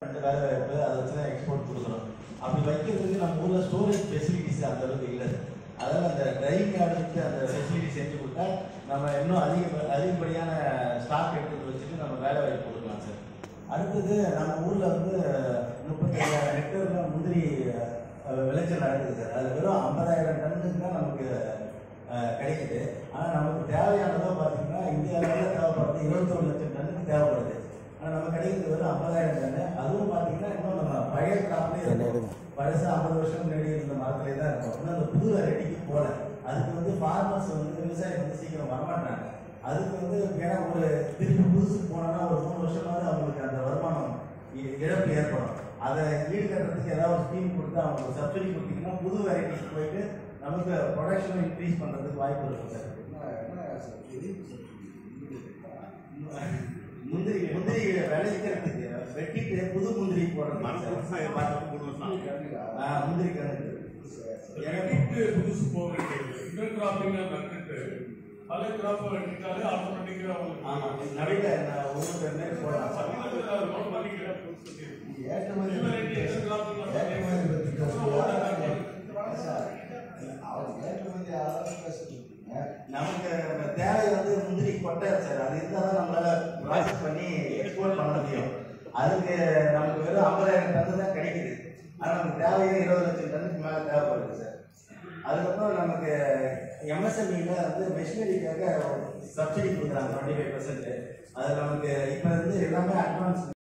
ரெண்டு வேலை வாய்ப்பு அதை வச்சு தான் எக்ஸ்போர்ட் கொடுக்குறோம் அப்படி வைக்கிறதுக்கு நம்ம ஊரில் ஸ்டோரேஜ் ஃபெசிலிட்டிஸ் அந்த அளவுக்கு இல்லை அதாவது அந்த ட்ரைவிங் யார்டுக்கு அந்த ஃபெசிலிட்டி செஞ்சு கொடுத்தா நம்ம இன்னும் அதிக அதிகப்படியான ஸ்டாக் எடுத்து வச்சுட்டு நம்ம வேலை வாய்ப்பு கொடுக்கலாம் சார் அடுத்தது நம்ம ஊரில் வந்து முப்பத்தி ஐயாயிரம் ஹெக்டரில் முந்திரி அஹ், விளைச்சல் நடக்குது சார் அது வெறும் ஐம்பதாயிரம் டன்னுக்கு தான் நமக்கு அஹ், கிடைக்குது ஆனால் நமக்கு தேவையானதோ பார்த்தீங்கன்னா இந்திய அளவில் தேவைப்படுறது இருபத்தொரு லட்சம் டன்னுக்கு தேவைப்படுது ஆனால் நம்ம கிடைக்கிறது வெறும் ஐம்பதாயிரம் டன்னு அதுவும் பார்த்தீங்கன்னா இன்னும் நம்ம பழைய கிராப்லேயே இருக்கும் பழசு ஐம்பது வருஷம் முன்னாடி இருந்த மரத்துலேயே தான் இருக்கும் இன்னும் அந்த புது வெரைட்டிக்கு போகல அதுக்கு வந்து ஃபார்மர்ஸ் வந்து விவசாயம் வந்து சீக்கிரம் வரமாட்டாங்க அதுக்கு வந்து ஏன்னா ஒரு திருப்பி புதுசுக்கு போனோம்னா ஒரு மூணு வருஷமாவது அவங்களுக்கு அந்த வருமானம் இ- இழப்பு ஏற்படும் அதை ஈடுகட்டுறதுக்கு ஏதாவது ஒரு ஸ்கீம் கொடுத்து அவங்களுக்கு சப்சிடி கொடுத்தீங்கன்னா புது வெரைட்டிஸ் போயிட்டு நமக்கு ப்ரொடக்ஷன் இன்க்ரீஸ் பண்ணுறதுக்கு வாய்ப்பு இருக்கும் சார் முந்திரி முந்திரி விளைவிக்கிறதுக்கு வெட்டிட்டு புது முந்திரி போடுறது சார். ஆ, முந்திரி கணக்கு வெட்டிட்டு புதுசு போக வேண்டியது இன்னர் கிராப்பிங் நட்டுட்டு பல கிராப்பை வெட்டிட்டாலே ஆட்டோமேட்டிக்கா ஆமா நடுவில் ஒவ்வொரு மாரி போடலாம் சார். ஏற்றுமதி ஏற்றுமதி பற்றி பேசும்போது அவர் ஏற்றுமதி ஆளாக பேசிட்டு இருக்கீங்க நமக்கு தேவை வந்து முந்திரி கொட்டை சார் அது இருந்தால் தான் நம்மளால ப்ராசஸ் பண்ணி எக்ஸ்போர்ட் பண்ண முடியும் அதுக்கு நமக்கு வெறும் ஐம்பதாயிரம் டன் தான் கிடைக்குது ஆனால் நமக்கு தேவையே இருபது லட்சம் டன்னுக்கு மேலே தேவைப்படுது சார் அதுக்கப்புறம் நமக்கு எம்எஸ்எம்இல வந்து மெஷினரிக்காக சப்சிடி கொடுக்குறாங்க டுவெண்ட்டி ஃபைவ் பர்சன்ட் அது நமக்கு இப்போ வந்து எல்லாமே அட்வான்ஸ்